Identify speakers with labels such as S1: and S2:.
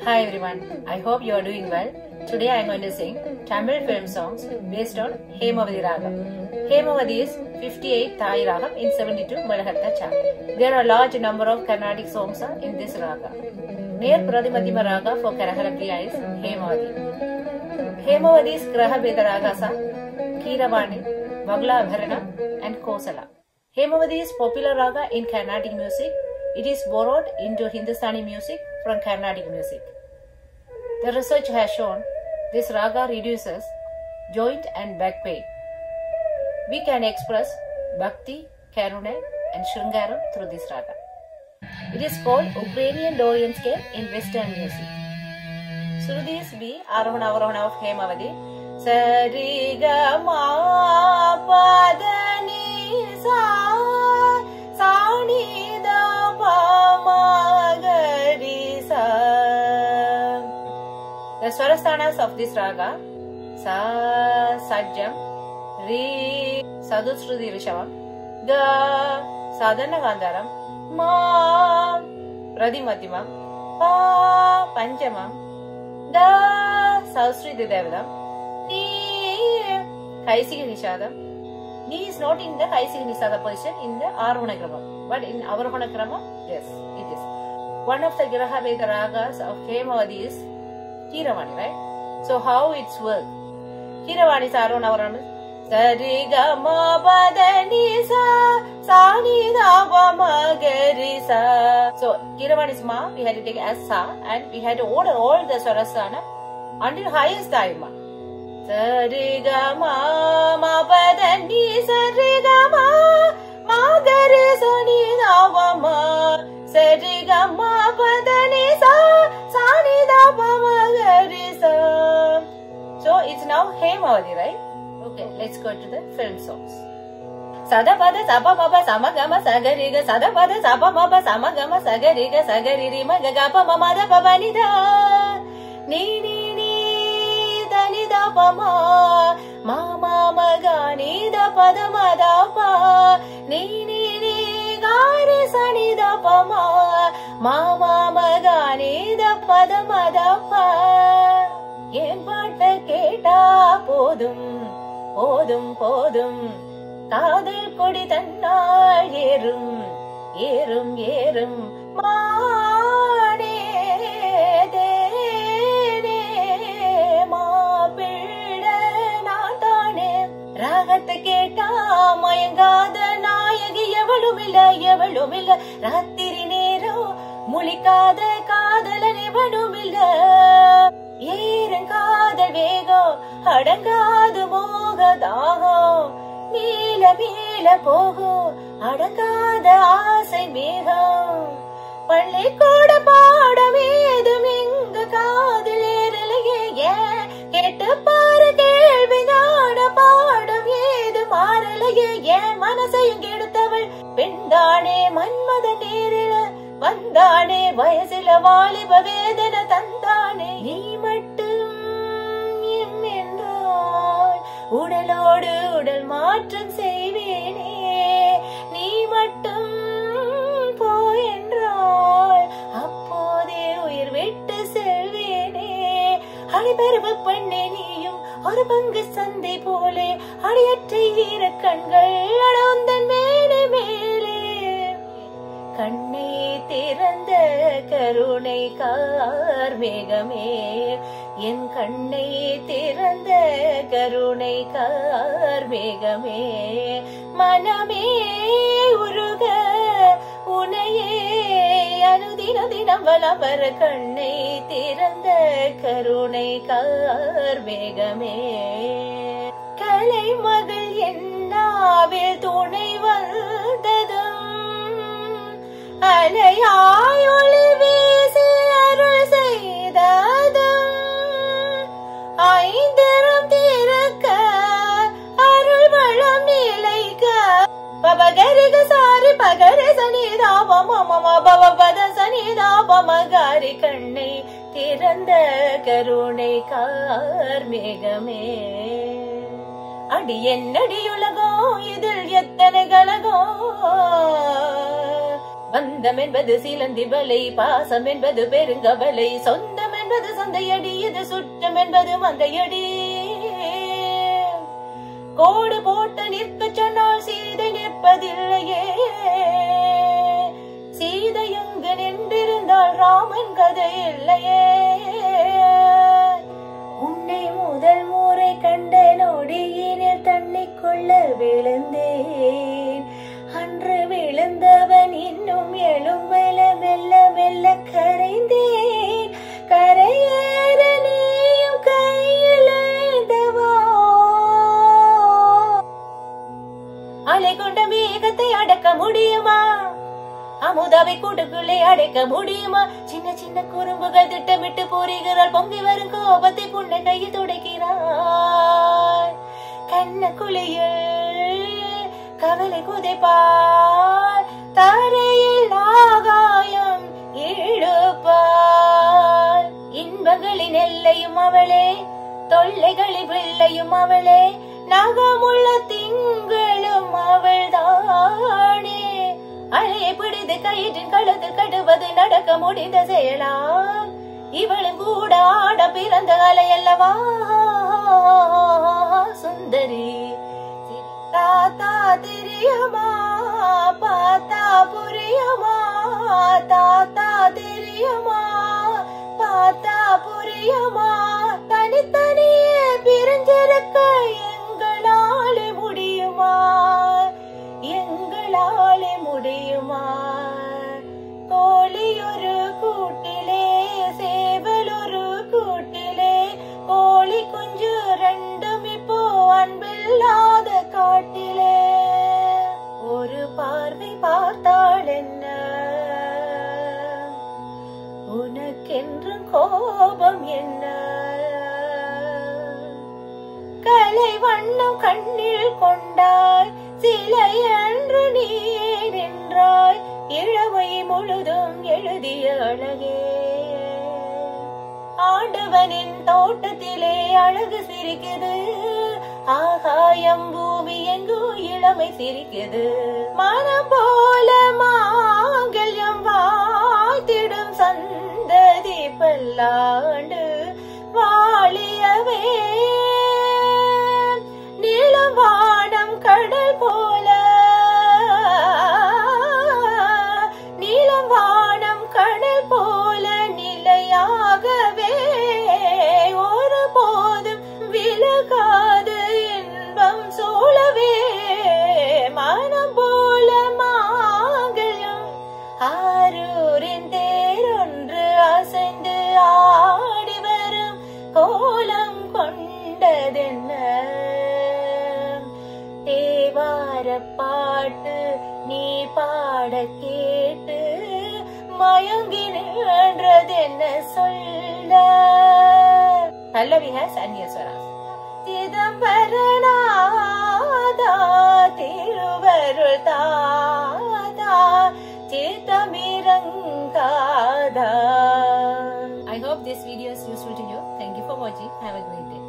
S1: Hi everyone, I hope you are doing well. Today I am going to sing Tamil film songs based on Hemavadi Ragam. Hemavadi is 58 Thai Ragam in 72 Malahatta chant. There are large number of Carnatic songs are in this raga. Near Pradimadima Raga for Karahala is Hemavadi. Hemavadi's Graha Veda Ragas are Kiravani, Vagla Bharana and Kosala. Hemavadi is popular raga in Carnatic music. It is borrowed into Hindustani music from Carnatic music. The research has shown this raga reduces joint and back pain. We can express bhakti, karuna and shringaram through this raga. It is called Ukrainian Dorian scale in Western music. Shrudis B. Arohana Arohana of Hemavadi. Sariga ma padani sa sani da pa ma gari sa. The Swarasthanas of this raga Sa Sajjam Re Sadusruti Rishavam Ga Sadhana Gandharam Ma Pradimadimam Pa Panchamam Da Sausriti Devadam Ni Kaisika Nishadam Ni is not in the Kaisika Nisada position in the Arohana Krama but in Avarohana Krama yes it is one of the Graha Veda ragas of Hemavadi is Kiravani, right? So how it's work? Kiravani Saron Avaram Sari Gama Badani Sa Sani Dava Magarisa. So Kiravani's Ma we had to take as Sa and we had to order all the Swarasana until highest Daima. Sari Gama Ma Badani Sari Gama Magarisa Ni Dava Ma Sari Gama Badani Sa Sani Dava Magarisa. So it's now Hemavadi, right? Okay, let's go to the film songs. Sadapada Sabamaba Samagama Sagariga Sadapada Sabamaba Samagama Sagariga Sagariri Magagapa Mamada Pavanida Ni Ni Ni Danida Pama Mama Magani Da Padama Da Pa Ni Ni Ni Gari Sani Da Pama Mama Magani Da Padama Da Pa என் பாட்ட கேட்டா போதும் போதும் போதும் காதல் கொடி தன்னால் ஏறும் ஏறும் ஏறும் மானே தேனே மாப்பிள்ள நான் தானே ராகத்தை கேட்டா மயங்காத நாயகி எவளும் இல்ல எவளும் இல்ல ராத்திரி நேரம் முழிக்காத காதலன் எவனும் இல்ல ஏறங்காத வேகம் அடங்காது மோக தாகம் மேல மேல போகும் அடங்காத ஆசை மேகம் பள்ளிக்கூட பாடம் ஏதும் எங்க காதில் ஏறலையே ஏன் கேட்டு பாரு கேள்வி ஞான பாடம் ஏது மாறலையே ஏன் மனசையும் கெடுத்தவள் பெண்தானே மன்மத நேரில வந்தானே வயசுல வாலிப வேதனை தந்தானே நீ மட்டும் எம் என்றால் உடலோடு உடல் மாற்றம் செய்வேனே நீ மட்டும் போ என்றால் அப்போதே உயிர் விட்டு செல்வேனே அடிபருவ பெண்ணே நீயும் ஒரு பங்கு சந்தை போலே அடியற்ற ஈர கண்கள் அடவுந்தன் மேலே மேலே கண்ணை திறந்த கருணை கார்மேகமே என் கண்ணை திறந்த கருணை கார்மேகமே மனமே உருக உனையே அனுதின தினம் வளவர கண்ணை திறந்த கருணை கார்மேகமே கலை மகள் என்னாவில் துணை வந்ததும் அலையாயொளி வீசி அருள் செய்ததும் ஐந்தரம் திறக்க அருள் வளம் நிலைக்க பபகரிக சாரி பகரி சனிதாபம் மம பவபத சனிதாபமகாரி கண்ணை திறந்த கருணை கார்மேகமே அடி என்னடியுலகம் இதில் எத்தனை கலகம் பந்தம் என்பது சீலந்தி வலை பாசம் என்பது பெருங்கவலை சொந்தம் என்பது சந்தையடி இது சுற்றம் என்பது மந்தையடி கோடு போட்டு நிற்க சொன்னால் சீதை நிற்பதில்லையே சீதை எங்கு நின்றிருந்தால் ராமன் கதை இல்லையே உன்னை முதல் முறை கண்ட நொடியினில் தண்ணிக்குள்ள விழுந்தேன் அன்று விழுந்தவன் இன்னும் எழும்பல மெல்ல மெல்ல கரைந்தேன் கரையேற நீயும் கையில் ஏந்தவா அலை கொண்ட மேகத்தை அடக்க முடியுமா அமுதாவை கூட்டுக்குள்ளே அடைக்க முடியுமா சின்ன சின்ன குறும்புகள் திட்டமிட்டு போரிகிறாள் பொங்கி வரும் கோபத்தை புண்ணை கையில் துடைக்கிறாள் கண்ண குளியில் கவலை குதைப்பாள் தரையில் ஆகாயம் இழுப்பாள் இன்பங்களின் எல்லையும் அவளே தொல்லைகளின் பிள்ளையும் அவளே நகமுள்ள திங்களும் அவள்தானே அழையை பிடித்து கயிற்றின் கழுத்தில் கட்டுவது நடக்க முடிந்த செயலாம் இவளும் கூட ஆட பிறந்த கலை அல்லவா சுந்தரி தாத்தா தெரியுமா பாத்தா புரியுமா தாத்தா தெரியுமா பார்த்தா புரியுமா தனித்தனியே பிரிஞ்சிருக்க எங்களாலே முடியுமா எங்களாலே முடியுமா கோழி ஒரு கூட்டிலே சேவல் ஒரு கூட்டிலே கோழி குஞ்சு ரெண்டும் இப்போ அன்பில்லாத காட்டிலே ஒரு பார்வை பார்த்தாள் என்ன உனக்கென்றும் கோபம் என்ன கலை வண்ணம் கண்ணில் கொண்டாய் சிலை என்று நீ நின்றாய் இளமை முழுதும் எழுதிய அழகே ஆண்டவனின் தோட்டத்திலே அழகு சிரிக்குது ஆகாயம் பூமி எங்கும் இளமை சிரிக்குது மனம் போல மாங்கல்யம் வாழ்த்திடும் சந்ததி பல்லாண்டு வாழியவே நீளம் வானம் கடல் போல நீளம் வானம் கடல் போல நிலையாகவே ஒரு போதும் விலகாது இன்பம் சூழவே மனம் போல மாங்கல்யம் ஆரூரின் தேரொன்று அசைந்து ஆடி வரும் கோலம் கொண்டதென்ன தேவார பாட்டு நீ பாட கேட்டு மயங்கி நின்றதென்ன சொல்ல பல்லவி ஹேஸ் அந்நியஸ்வராஸ் சிதம்பரநாதா திருவருள் தாதா சித்தமிரங்காதா I hope this video is useful to you. Thank you for watching. Have a great day.